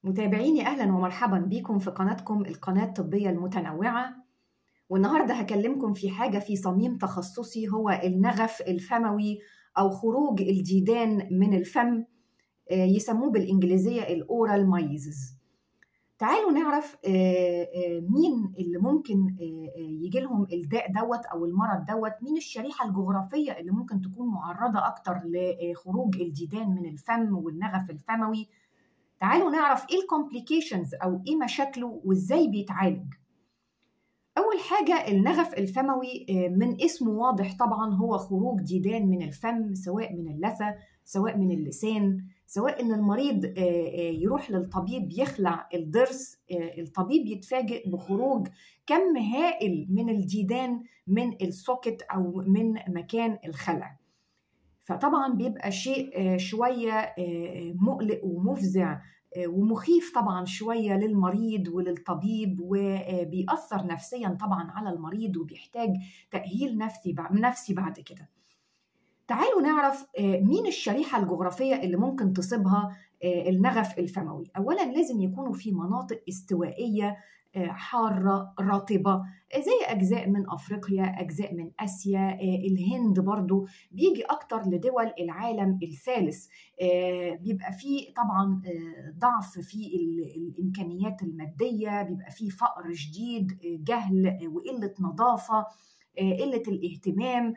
متابعيني أهلا ومرحبا بكم في قناتكم القناة الطبية المتنوعة والنهاردة هكلمكم في حاجة في صميم تخصصي هو النغف الفموي أو خروج الديدان من الفم آه، يسموه بالإنجليزية الأورال مايزز تعالوا نعرف آه، آه، مين اللي ممكن يجي لهم الداء دوت او المرض دوت مين الشريحه الجغرافيه اللي ممكن تكون معرضه اكتر لخروج الديدان من الفم والنغف الفموي تعالوا نعرف ايه الكومبليكيشنز او ايه مشاكله وازاي بيتعالج اول حاجه النغف الفموي آه، من اسمه واضح طبعا هو خروج ديدان من الفم سواء من اللثه سواء من اللسان سواء ان المريض آه، آه، يروح للطبيب يخلع الضرس الطبيب يتفاجئ بخروج كم هائل من الديدان من السوكت او من مكان الخلع فطبعا بيبقى شيء شويه مقلق ومفزع ومخيف طبعا شويه للمريض وللطبيب وبيأثر نفسيا طبعا على المريض وبيحتاج تأهيل نفسي نفسي بعد كده. تعالوا نعرف مين الشريحة الجغرافية اللي ممكن تصيبها النغف الفموي أولا لازم يكونوا في مناطق استوائية حارة رطبة زي أجزاء من أفريقيا أجزاء من آسيا الهند برضو بيجي أكتر لدول العالم الثالث بيبقى فيه طبعا ضعف في الإمكانيات المادية بيبقى فيه فقر شديد جهل وقلة نظافة قلة الاهتمام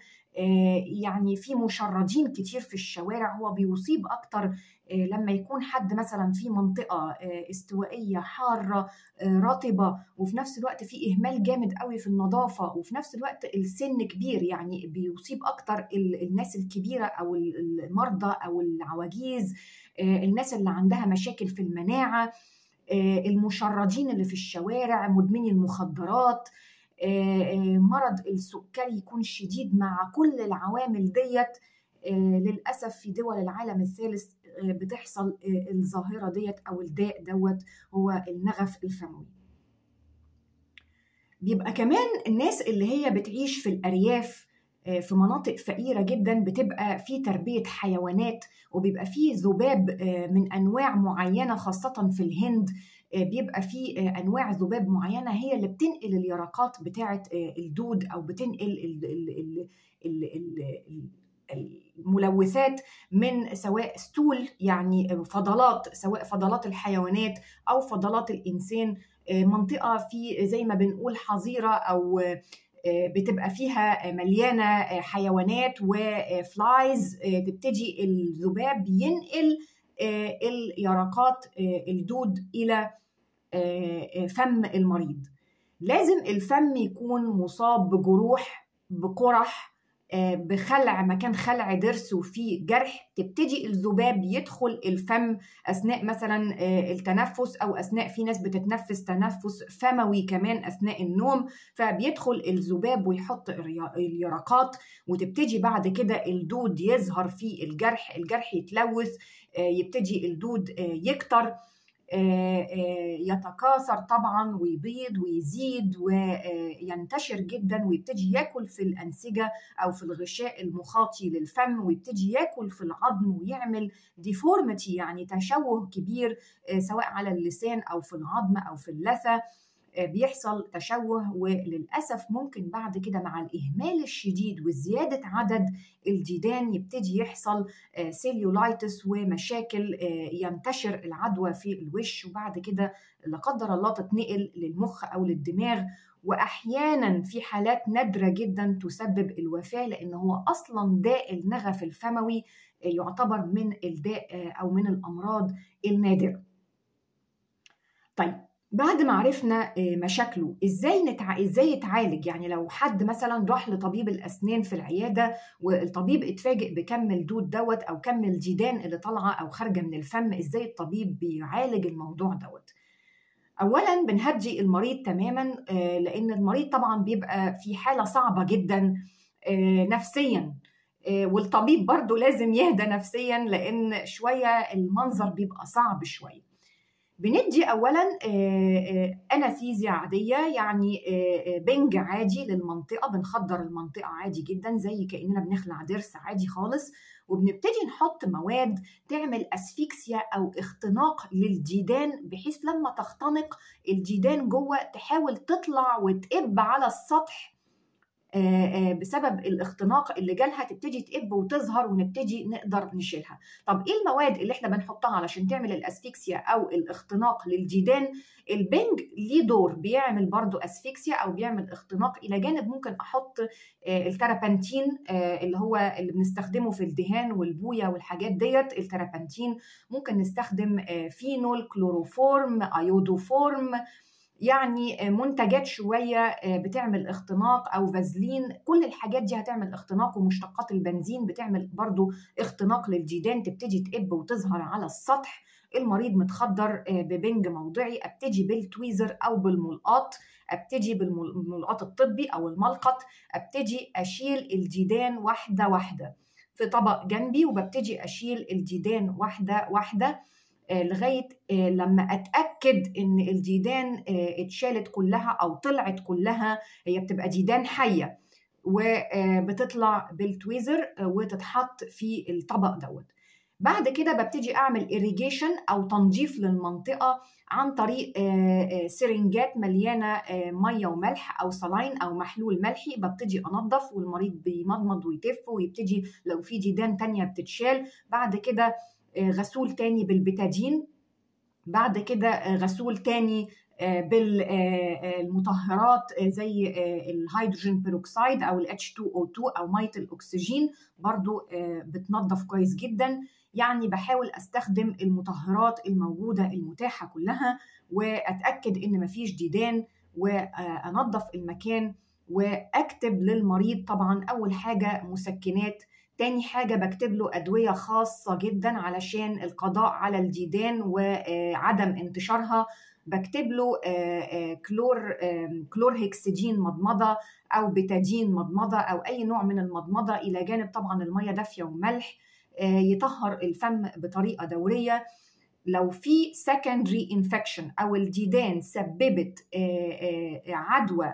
يعني في مشردين كتير في الشوارع هو بيصيب أكتر لما يكون حد مثلا في منطقة استوائية حارة رطبة وفي نفس الوقت في إهمال جامد قوي في النظافة وفي نفس الوقت السن كبير يعني بيصيب أكتر الناس الكبيرة أو المرضى أو العواجيز الناس اللي عندها مشاكل في المناعة المشردين اللي في الشوارع مدمني المخدرات مرض السكري يكون شديد مع كل العوامل ديت للأسف في دول العالم الثالث بتحصل الظاهرة ديت أو الداء دوت هو النغف الفموي بيبقى كمان الناس اللي هي بتعيش في الأرياف في مناطق فقيرة جدا بتبقى في تربية حيوانات وبيبقى في ذباب من أنواع معينة خاصة في الهند بيبقى في انواع ذباب معينه هي اللي بتنقل اليرقات بتاعه الدود او بتنقل الملوثات من سواء ستول يعني فضلات سواء فضلات الحيوانات او فضلات الانسان منطقه في زي ما بنقول حظيره او بتبقى فيها مليانه حيوانات وفلايز تبتدي الذباب ينقل اليرقات الدود الى فم المريض لازم الفم يكون مصاب بجروح بقرح بخلع مكان خلع ضرس وفيه جرح تبتدي الذباب يدخل الفم اثناء مثلا التنفس او اثناء في ناس بتتنفس تنفس فموي كمان اثناء النوم فبيدخل الذباب ويحط اليرقات وتبتدي بعد كده الدود يظهر في الجرح الجرح يتلوث يبتدي الدود يكتر يتكاثر طبعا ويبيض ويزيد وينتشر جدا ويبتدي ياكل في الانسجه او في الغشاء المخاطي للفم ويبتدي ياكل في العظم ويعمل ديفورميتي يعني تشوه كبير سواء على اللسان او في العظم او في اللثه بيحصل تشوه وللأسف ممكن بعد كده مع الإهمال الشديد وزيادة عدد الديدان يبتدي يحصل سيليولايتس ومشاكل ينتشر العدوى في الوش وبعد كده لا قدر الله تتنقل للمخ أو للدماغ واحيانا في حالات نادره جدا تسبب الوفاه لان هو اصلا داء النغف الفموي يعتبر من الداء او من الامراض النادره. طيب بعد ما عرفنا مشاكله ازاي نتع... ازاي يتعالج يعني لو حد مثلا راح لطبيب الاسنان في العياده والطبيب اتفاجئ بكم الدود دوت او كم الديدان اللي طالعه او خارجه من الفم ازاي الطبيب بيعالج الموضوع دوت اولا بنهدي المريض تماما لان المريض طبعا بيبقى في حاله صعبه جدا نفسيا والطبيب برضه لازم يهدى نفسيا لان شويه المنظر بيبقى صعب شويه بندي اولا اناثيزيا عاديه يعني بنج عادي للمنطقه بنخدر المنطقه عادي جدا زي كاننا بنخلع ضرس عادي خالص وبنبتدي نحط مواد تعمل اسفيكسيا او اختناق للديدان بحيث لما تختنق الديدان جوه تحاول تطلع وتقب على السطح بسبب الاختناق اللي جالها تبتدي تقب وتظهر ونبتدي نقدر نشيلها طب ايه المواد اللي احنا بنحطها علشان تعمل الاسفيكسيا او الاختناق للديدان البنج ليه دور بيعمل برضو اسفيكسيا او بيعمل اختناق الى جانب ممكن احط الترابنتين اللي هو اللي بنستخدمه في الدهان والبويه والحاجات ديت الترابنتين ممكن نستخدم فينول كلوروفورم ايودوفورم يعني منتجات شويه بتعمل اختناق او فازلين كل الحاجات دي هتعمل اختناق ومشتقات البنزين بتعمل برضو اختناق للجيدان تبتدي تقب وتظهر على السطح المريض متخدر ببنج موضعي ابتدي بالتويزر او بالملقاط ابتدي بالملقاط الطبي او الملقط ابتدي اشيل الجيدان واحده واحده في طبق جنبي وببتدي اشيل الجيدان واحده واحده لغايه لما اتاكد ان الديدان اتشالت كلها او طلعت كلها هي بتبقى ديدان حيه وبتطلع بالتويزر وتتحط في الطبق دوت بعد كده ببتدي اعمل irrigation او تنظيف للمنطقه عن طريق سرنجات مليانه ميه وملح او صلاين او محلول ملحي ببتدي انظف والمريض بيمضمض ويتف ويبتدي لو في ديدان تانية بتتشال بعد كده غسول تاني بالبتادين بعد كده غسول تاني بالمطهرات زي الهيدروجين بيروكسيد او ال H2O2 او ميه الاكسجين برضو بتنظف كويس جدا يعني بحاول استخدم المطهرات الموجوده المتاحه كلها واتاكد ان مفيش ديدان وانظف المكان واكتب للمريض طبعا اول حاجه مسكنات تاني حاجة بكتب له أدوية خاصة جدا علشان القضاء على الديدان وعدم انتشارها بكتب له كلور كلور هيكسجين مضمضة أو بتادين مضمضة أو أي نوع من المضمضة إلى جانب طبعا المية دافية وملح يطهر الفم بطريقة دورية لو في secondary infection أو الديدان سببت عدوى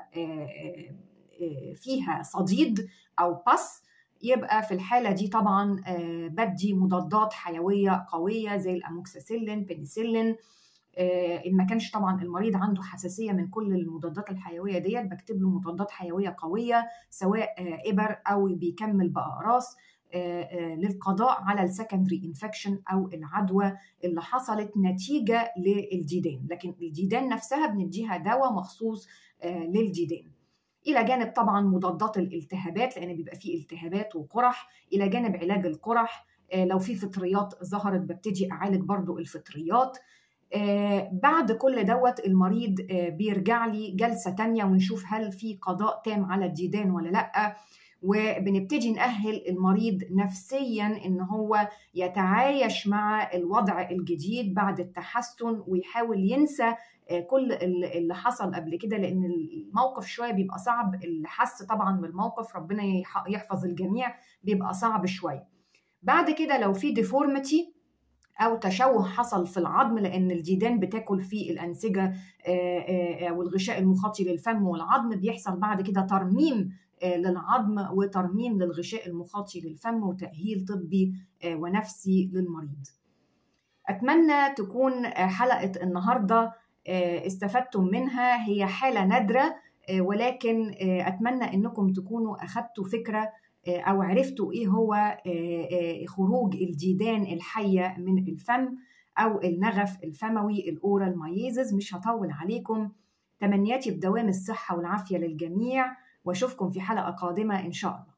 فيها صديد أو بس يبقى في الحاله دي طبعا بدي مضادات حيويه قويه زي الاموكسيسيلين بنسلين ان ما كانش طبعا المريض عنده حساسيه من كل المضادات الحيويه ديت بكتب له مضادات حيويه قويه سواء ابر او بيكمل باقراص للقضاء على السكندري انفكشن او العدوى اللي حصلت نتيجه للديدان لكن الديدان نفسها بنديها دواء مخصوص للديدان الى جانب طبعا مضادات الالتهابات لان بيبقى فيه التهابات وقرح الى جانب علاج القرح لو في فطريات ظهرت ببتدي اعالج برضو الفطريات بعد كل دوت المريض بيرجع لي جلسة تانية ونشوف هل في قضاء تام على الديدان ولا لأ وبنبتدي نأهل المريض نفسيا ان هو يتعايش مع الوضع الجديد بعد التحسن ويحاول ينسى كل اللي حصل قبل كده لان الموقف شويه بيبقى صعب الحس طبعا بالموقف ربنا يحفظ الجميع بيبقى صعب شويه بعد كده لو في ديفورميتي او تشوه حصل في العظم لان الديدان بتاكل في الانسجه والغشاء المخاطي للفم والعظم بيحصل بعد كده ترميم للعظم وترميم للغشاء المخاطي للفم وتاهيل طبي ونفسي للمريض اتمنى تكون حلقه النهارده استفدتم منها هي حاله نادره ولكن اتمنى انكم تكونوا اخذتوا فكره او عرفتوا ايه هو خروج الديدان الحيه من الفم او النغف الفموي الاورال مايزز مش هطول عليكم تمنياتي بدوام الصحه والعافيه للجميع واشوفكم في حلقه قادمه ان شاء الله